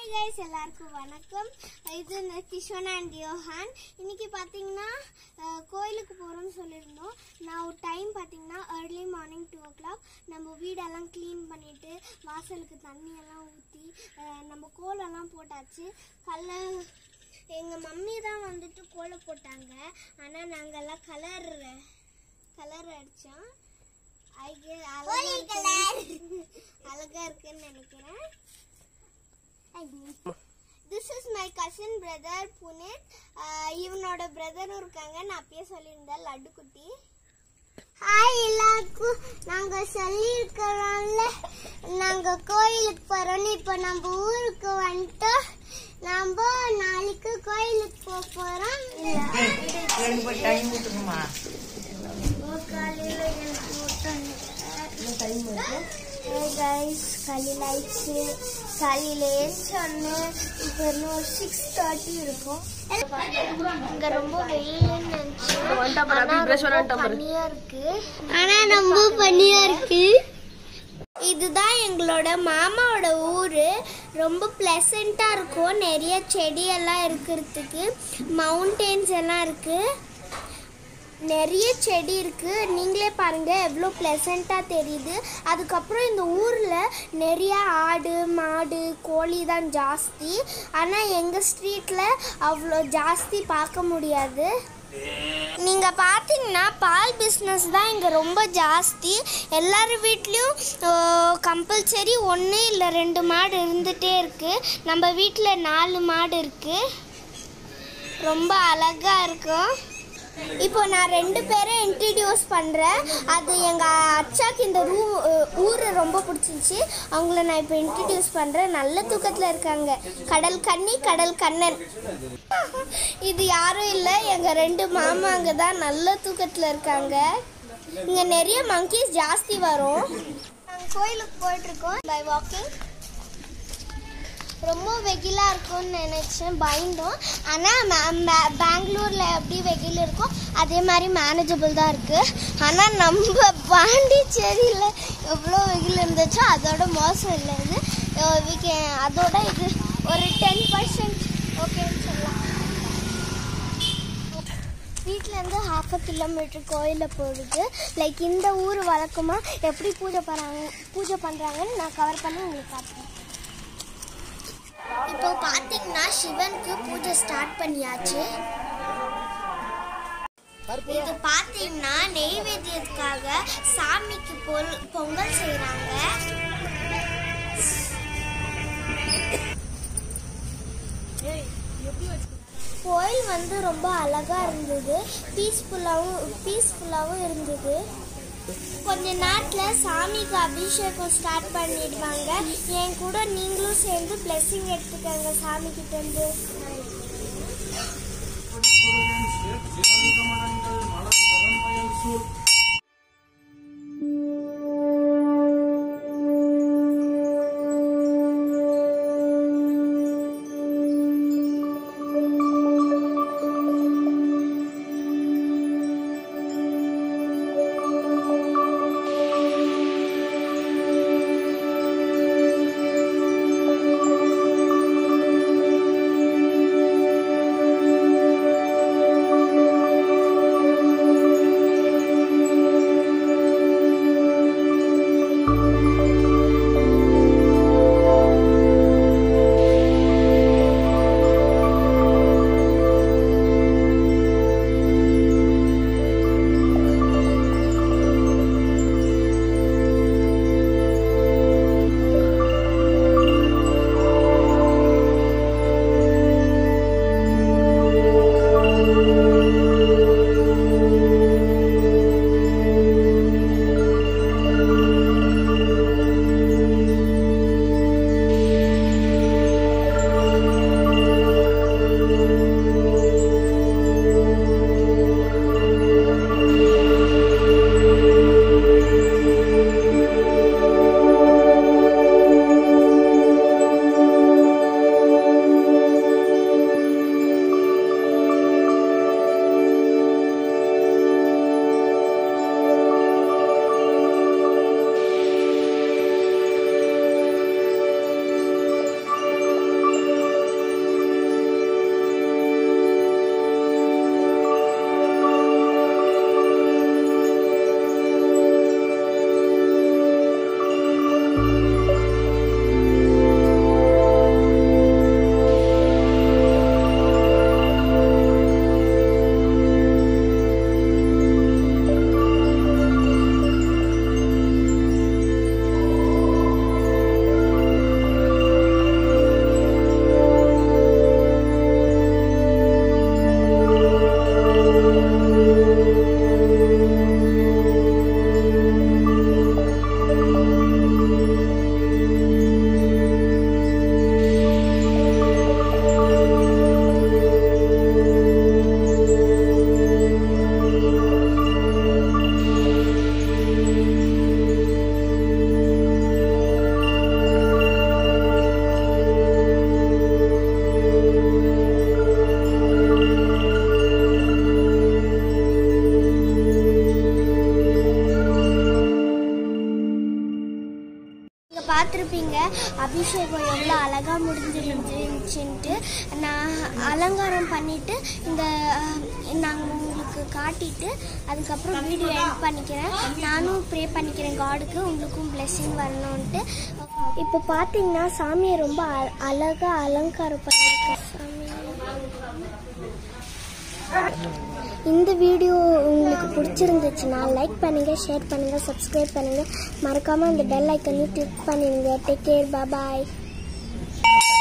hi guys எல்லாருக்கும் வணக்கம் இது இந்த கிஷோன் அண்ட் யோஹான் இன்னைக்கு பார்த்தீங்கன்னா அஹ், கோயிலுக்கு போகிறோம்னு சொல்லியிருந்தோம் நான் டைம் பார்த்தீங்கன்னா early morning two o'clock நம்ம வீடெல்லாம் க்ளீன் பண்ணிட்டு வாசலுக்கு தண்ணியெல்லாம் ஊற்றி நம்ம கோலம்லாம் போட்டாச்சு கல்ல எங்கள் மம்மி தான் வந்துட்டு கோலம் போட்டாங்க ஆனால் நாங்கெல்லாம் கலர் கலர் அடித்தோம் அழகா அழகா இருக்குன்னு நினைக்கிறேன் this is my cousin brother Puneeth ஆஹ் இவனோட பிரதரும் இருக்காங்க நான் அப்பயே சொல்லியிருந்தேன் லட்டு குட்டி ஹாய் எல்லாருக்கும் நாங்க சொல்லியிருக்கிறோம்ல நாங்க கோயிலுக்கு போறோம்னு இப்போ நம்ம ஊருக்கு வந்துட்டோம் நம்ம நாளைக்கு கோயிலுக்கு போக போறோம் ரெண்டு போய் டைம் விட்டுருமா காலையில் எனக்கு கைஸ் காலையில் ஆயிடுச்சு காலையில் ஏஞ்சோன்னு இப்போ இன்னும் ஒரு சிக்ஸ் தேர்ட்டி இருக்கும் இங்க ரொம்ப வெயில்னு நினைச்சு பனியா இருக்கு ஆனா ரொம்ப பனியா இருக்கு இதுதான் எங்களோட மாமாவோட ஊரு ரொம்ப பிளசண்டா இருக்கும் நிறைய செடி எல்லாம் இருக்கிறதுக்கு மவுண்டெயின்ஸ் எல்லாம் இருக்கு நிறைய செடி இருக்கு நீங்களே பாருங்க எவ்வளோ ப்ளசண்ட்டாக தெரியுது அதுக்கப்புறம் இந்த ஊரில் நிறைய ஆடு மாடு கோழி தான் ஜாஸ்தி ஆனால் எங்கள் ஸ்ட்ரீட்டில் அவ்வளோ ஜாஸ்தி பார்க்க முடியாது நீங்கள் பார்த்தீங்கன்னா பால் பிஸ்னஸ் தான் இங்கே ரொம்ப ஜாஸ்தி எல்லார் வீட்லேயும் கம்பல்சரி ஒன்று இல்லை ரெண்டு மாடு இருந்துகிட்டே இருக்குது நம்ம வீட்டில் நாலு மாடு இருக்குது ரொம்ப அழகாக இருக்கும் இப்போ நான் ரெண்டு பேரை இன்ட்ரடியூஸ் பண்ணுறேன் அது எங்கள் அச்சாக்கு இந்த ரூ ஊர் ரொம்ப பிடிச்சிருச்சு அவங்கள நான் இப்போ இன்ட்ரடியூஸ் பண்ணுறேன் நல்ல தூக்கத்தில் இருக்காங்க கடல் கன்னி கடல் கண்ணன் இது யாரும் இல்லை எங்கள் ரெண்டு மாமாங்க தான் நல்ல தூக்கத்தில் இருக்காங்க இங்கே நிறைய மங்கீஸ் ஜாஸ்தி வரும் நாங்கள் கோயிலுக்கு போயிட்டுருக்கோம் பை வாக்கிங் ரொம்ப வெயிலாக இருக்கும்னு நினச்சேன் பயந்தோம் ஆனால் பெங்களூரில் எப்படி வெயில் இருக்கோ அதே மாதிரி மேனேஜபிள் தான் இருக்குது ஆனால் நம்ம பாண்டிச்சேரியில் எவ்வளோ வெயில் இருந்துச்சோ அதோட மோசம் இல்லை இது அஹ் we can- அதோட இது ஒரு டென் பர்சன்ட் ஓகேன்னு சொல்லலாம் வீட்டிலேருந்து ஹாஃப் அ கிலோமீட்டர் கோயிலில் போகுது லைக் இந்த ஊர் வழக்கமாக எப்படி பூஜை பண்ணுறாங்க பூஜை பண்ணுறாங்கன்னு நான் கவர் பண்ணி உங்களுக்கு காட்டுறேன் இப்போ பாத்தீங்கன்னா சிவனுக்கு பூஜை ஸ்டார்ட் பண்ணியாச்சு இது பாத்தீங்கன்னா நெய்வேத்தியத்துக்காக சாமிக்கு பொல் பொங்கல் செய்றாங்க கோயில் வந்து ரொம்ப அழகா இருந்தது பீஸ்ஃபுல்லாகவும் பீஸ்ஃபுல்லாகவும் இருந்தது கொஞ்ச நேரத்தில் சாமிக்கு அபிஷேகம் ஸ்டார்ட் பண்ணிடுவாங்க என் கூட நீங்களும் சேர்ந்து blessing எடுத்துக்கோங்க சாமி கிட்ட இருந்து அபிஷேகம் எவ்வளோ அழகாக முடிஞ்சிருந்துச்சுன்ட்டு நான் அலங்காரம் பண்ணிட்டு இந்த நாங்கள் உங்களுக்கு காட்டிட்டு அதுக்கப்புறம் வீடியோ எண்ட் பண்ணிக்கிறேன் நானும் ப்ரே பண்ணிக்கிறேன் காடுக்கு உங்களுக்கும் blessing வரணும்ன்ட்டு இப்போ பார்த்தீங்கன்னா சாமியை ரொம்ப அ- அழகா அலங்காரம் பண்ணியிருக்கேன் சாமி இந்த வீடியோ உங்களுக்கு பிடிச்சிருந்துச்சுன்னா லைக் பண்ணுங்க ஷேர் பண்ணுங்க சப்ஸ்கிரைப் பண்ணுங்க மறக்காம அந்த பெல் ஐக்கனையும் கிளிக் பண்ணிடுங்க டேக் கேர் பாய்